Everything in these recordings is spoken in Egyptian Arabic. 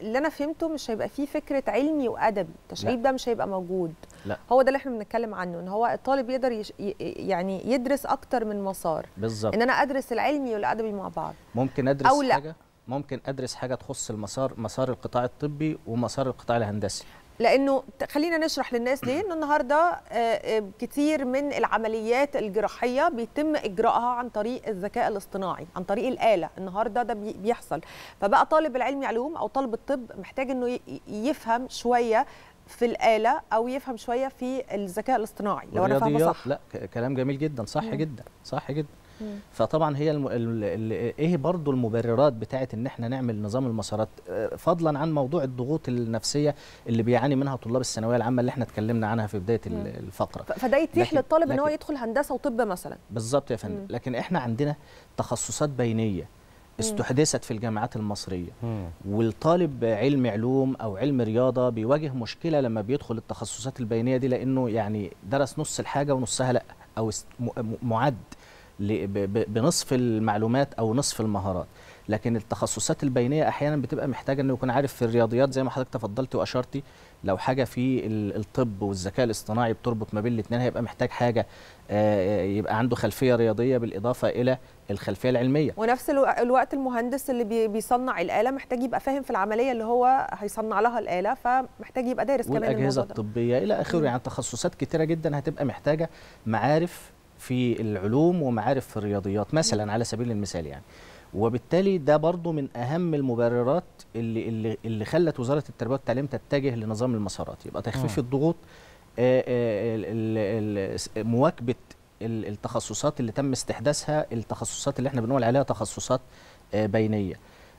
اللي انا فهمته مش هيبقى فيه فكره علمي وادبي التشعيب ده مش هيبقى موجود لا. هو ده اللي احنا بنتكلم عنه ان هو الطالب يقدر يش... ي- يعني يدرس اكتر من مسار بالظبط ان انا ادرس العلمي والادبي مع بعض ممكن ادرس أو لا. حاجه ممكن ادرس حاجه تخص المسار مسار القطاع الطبي ومسار القطاع الهندسي لانه ت- خلينا نشرح للناس ليه انه النهارده آه، آه، كتير من العمليات الجراحيه بيتم اجراءها عن طريق الذكاء الاصطناعي عن طريق الاله النهارده ده بي- بيحصل فبقى طالب العلمي علوم او طالب الطب محتاج انه ي- يفهم شويه في الاله او يفهم شويه في الذكاء الاصطناعي لو انا فاهمه والرياضيات، صح لا ك- كلام جميل جدا صح مم. جدا صح جدا مم. فطبعا هي الم... ال... ال... ايه برضو المبررات بتاعه ان احنا نعمل نظام المسارات آه، فضلا عن موضوع الضغوط النفسيه اللي بيعاني منها طلاب الثانويه العامه اللي احنا اتكلمنا عنها في بدايه ال- مم. الفقره ف- فده يتيح لكن- للطالب ان هو لكن- يدخل هندسه وطب مثلا بالظبط يا فندم مم. لكن احنا عندنا تخصصات بينيه استحدثت في الجامعات المصريه والطالب علم علوم او علم رياضه بيواجه مشكله لما بيدخل التخصصات البينيه دي لانه يعني درس نص الحاجه ونصها لا او است- م- م- معد ل- ب- ب- بنصف المعلومات او نصف المهارات لكن التخصصات البينيه احيانا بتبقى محتاجه انه يكون عارف في الرياضيات زي ما حضرتك تفضلتي واشرتي لو حاجه في ال- الطب والذكاء الاصطناعي بتربط ما بين الاثنين هيبقى محتاج حاجه آه، يبقى عنده خلفيه رياضيه بالاضافه الى الخلفيه العلميه ونفس الو- الوقت المهندس اللي بي- بيصنع الاله محتاج يبقى فاهم في العمليه اللي هو هيصنع لها الاله فمحتاج يبقى دارس كمان والاجهزه الموضوع ده الطبيه الى اخره مم. يعني تخصصات كتيره جدا هتبقى محتاجه معارف في العلوم ومعارف في الرياضيات مثلا على سبيل المثال يعني وبالتالي ده برضو من اهم المبررات اللي اللي اللي خلت وزاره التربيه والتعليم تتجه لنظام المسارات يبقى تخفيف مم. الضغوط آه، آه، ال- ال- ال- مواكبه ال- التخصصات اللي تم استحداثها التخصصات اللي احنا بنقول عليها تخصصات آه، بينيه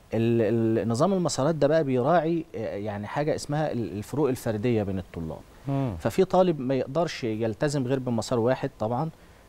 ال- ال- نظام المسارات ده بقى بيراعي آه، يعني حاجه اسمها ال- الفروق الفرديه بين الطلاب مم. ففي طالب ما يقدرش يلتزم غير بمسار واحد طبعا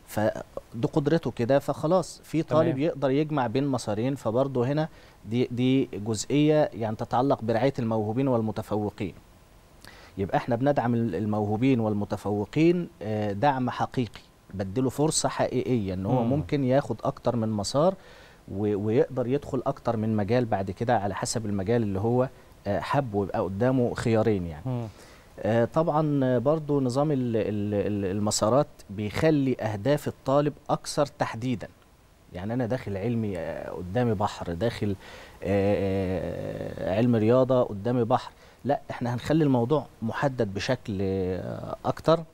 فدي قدرته كده فخلاص في طالب تمام. يقدر يجمع بين مسارين فبرضه هنا دي دي جزئيه يعني تتعلق برعايه الموهوبين والمتفوقين يبقى احنا بندعم ال- الموهوبين والمتفوقين آه، دعم حقيقي بديله فرصه حقيقيه ان هو مم. ممكن ياخد اكتر من مسار و- ويقدر يدخل اكتر من مجال بعد كده على حسب المجال اللي هو آه، حبه ويبقى قدامه خيارين يعني مم. آه، طبعا آه، برضو نظام ال- ال- ال- المسارات بيخلي أهداف الطالب أكثر تحديدا يعني أنا داخل علمي آه، قدامي بحر داخل آه، آه، علم رياضة قدامي بحر لا احنا هنخلي الموضوع محدد بشكل آه، أكتر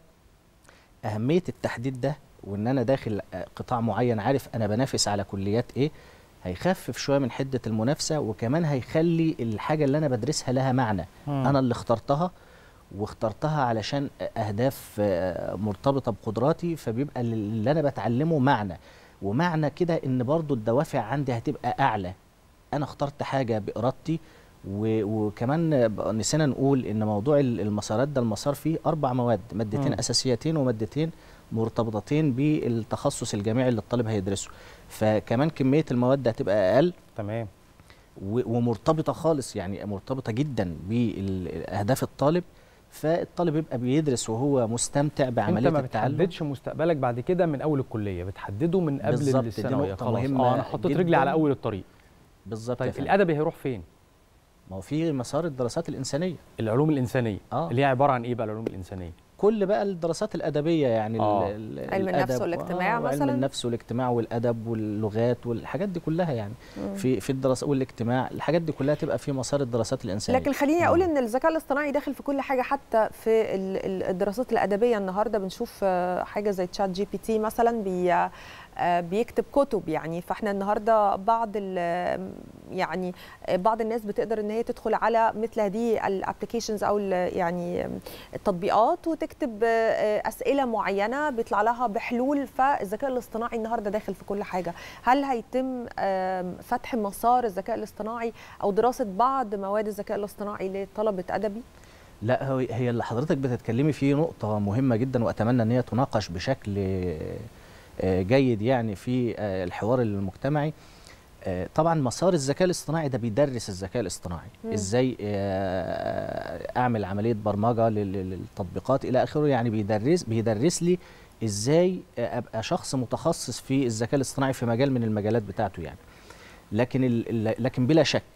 أهمية التحديد ده وإن أنا داخل آه، قطاع معين عارف أنا بنافس على كليات إيه هيخفف شوية من حدة المنافسة وكمان هيخلي الحاجة اللي أنا بدرسها لها معنى مم. أنا اللي اخترتها واخترتها علشان اهداف آه، مرتبطه بقدراتي فبيبقى اللي انا بتعلمه معنى ومعنى كده ان برضو الدوافع عندي هتبقى اعلى انا اخترت حاجه بارادتي و- وكمان ب- نسينا نقول ان موضوع ال- المسارات ده المسار فيه اربع مواد مادتين مم. اساسيتين ومادتين مرتبطتين بالتخصص الجامعي اللي الطالب هيدرسه فكمان كميه المواد هتبقى اقل تمام و- ومرتبطه خالص يعني مرتبطه جدا باهداف الطالب فالطالب يبقى بيدرس وهو مستمتع انت بعمليه ما التعلم بتحددش مستقبلك بعد كده من اول الكليه بتحدده من قبل بالظبط، دي الثانويه نقطة خلاص مهمة اه انا حطيت رجلي جداً. على اول الطريق بالظبط يا طيب فندم. الادبي هيروح فين ما هو في مسار الدراسات الانسانيه العلوم الانسانيه آه. اللي هي عباره عن ايه بقى العلوم الانسانيه كل بقى الدراسات الادبيه يعني ال- آه. ال- علم النفس الأدب، والاجتماع آه، وعلم مثلاً؟ النفس والاجتماع والادب واللغات والحاجات دي كلها يعني مم. في في الدراسه والاجتماع الحاجات دي كلها تبقى في مسار الدراسات الانسانيه لكن خليني اقول آه. ان الذكاء الاصطناعي داخل في كل حاجه حتى في ال- ال- الدراسات الادبيه النهارده بنشوف آه، حاجه زي تشات جي بي تي مثلا بي آه، بيكتب كتب يعني فاحنا النهارده بعض ال- يعني آه، بعض الناس بتقدر ان هي تدخل على مثل هذه الابلكيشنز او ال- يعني التطبيقات وتكتب آه، اسئله معينه بيطلع لها بحلول فالذكاء الاصطناعي النهارده داخل في كل حاجه هل هيتم آم، فتح مسار الذكاء الاصطناعي او دراسه بعض مواد الذكاء الاصطناعي لطلبه ادبي لا هو- هي اللي حضرتك بتتكلمي فيه نقطة مهمة جدا وأتمنى أن هي تناقش بشكل آه، جيد يعني في آه، الحوار المجتمعي آه، طبعا مسار الذكاء الاصطناعي ده بيدرس الذكاء الاصطناعي مم. ازاي آه، اعمل عمليه برمجه لل- لل- للتطبيقات الى اخره يعني بيدرس بيدرس لي ازاي آه، ابقى شخص متخصص في الذكاء الاصطناعي في مجال من المجالات بتاعته يعني لكن ال- ال- لكن بلا شك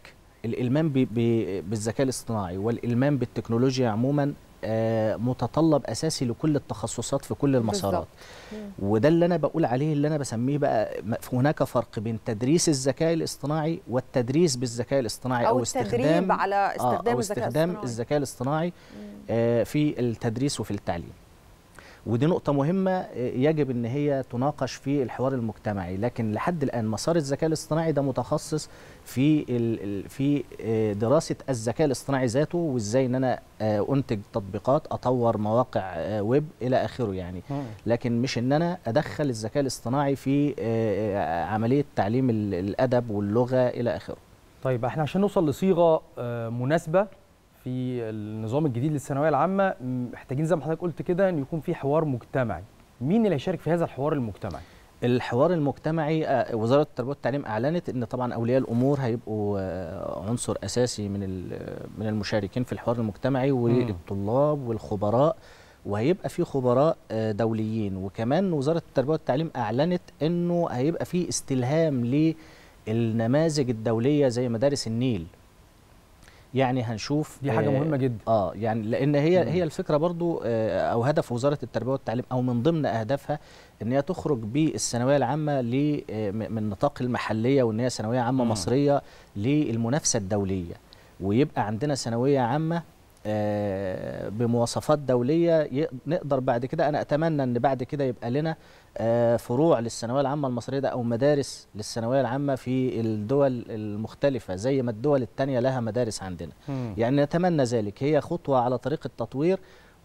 الالمام ب- ب- بالذكاء الاصطناعي والالمام بالتكنولوجيا عموما آه، متطلب اساسي لكل التخصصات في كل المسارات مم. وده اللي انا بقول عليه اللي انا بسميه بقى م- هناك فرق بين تدريس الذكاء الاصطناعي والتدريس بالذكاء الاصطناعي او او, التدريب استخدام على آه، استخدام او الذكاء استخدام الاصطناعي. الذكاء الاصطناعي آه، في التدريس وفي التعليم ودي نقطة مهمة آه، يجب ان هي تناقش في الحوار المجتمعي لكن لحد الان مسار الذكاء الاصطناعي ده متخصص في ال- ال- في آه، دراسة الذكاء الاصطناعي ذاته وازاي ان انا آه، انتج تطبيقات اطور مواقع آه، ويب الى اخره يعني لكن مش ان انا ادخل الذكاء الاصطناعي في آه، آه، عملية تعليم ال- الادب واللغة الى اخره طيب احنا عشان نوصل لصيغه آه، مناسبه في النظام الجديد للثانويه العامه م- محتاجين زي ما حضرتك قلت كده ان يكون في حوار مجتمعي مين اللي هيشارك في هذا الحوار المجتمعي الحوار المجتمعي آه، وزاره التربيه والتعليم اعلنت ان طبعا اولياء الامور هيبقوا آه، عنصر اساسي من ال- من المشاركين في الحوار المجتمعي والطلاب والخبراء وهيبقى في خبراء آه، دوليين وكمان وزاره التربيه والتعليم اعلنت انه هيبقى في استلهام للنماذج الدوليه زي مدارس النيل يعني هنشوف دي حاجه آه، مهمه جدا اه يعني لان هي مم. هي الفكره برضو آه، او هدف وزاره التربيه والتعليم او من ضمن اهدافها ان هي تخرج بالثانويه العامه ل آه، م- من نطاق المحليه وان هي ثانويه عامه مم. مصريه للمنافسه الدوليه ويبقى عندنا ثانويه عامه آه، بمواصفات دوليه ي- نقدر بعد كده انا اتمنى ان بعد كده يبقى لنا آه، فروع للثانويه العامه المصريه ده او مدارس للثانويه العامه في الدول المختلفه زي ما الدول الثانيه لها مدارس عندنا مم. يعني نتمنى ذلك هي خطوة على طريق التطوير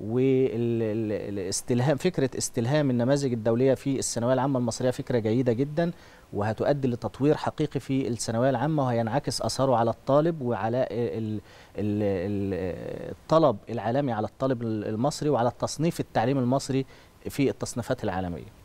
والاستلهام فكرة استلهام النماذج الدولية في الثانوية العامة المصرية فكرة جيدة جدا وهتؤدي لتطوير حقيقي في الثانوية العامة وهينعكس أثره على الطالب وعلى ال- ال- ال- الطلب العالمي على الطالب المصري وعلى التصنيف التعليم المصري في التصنيفات العالمية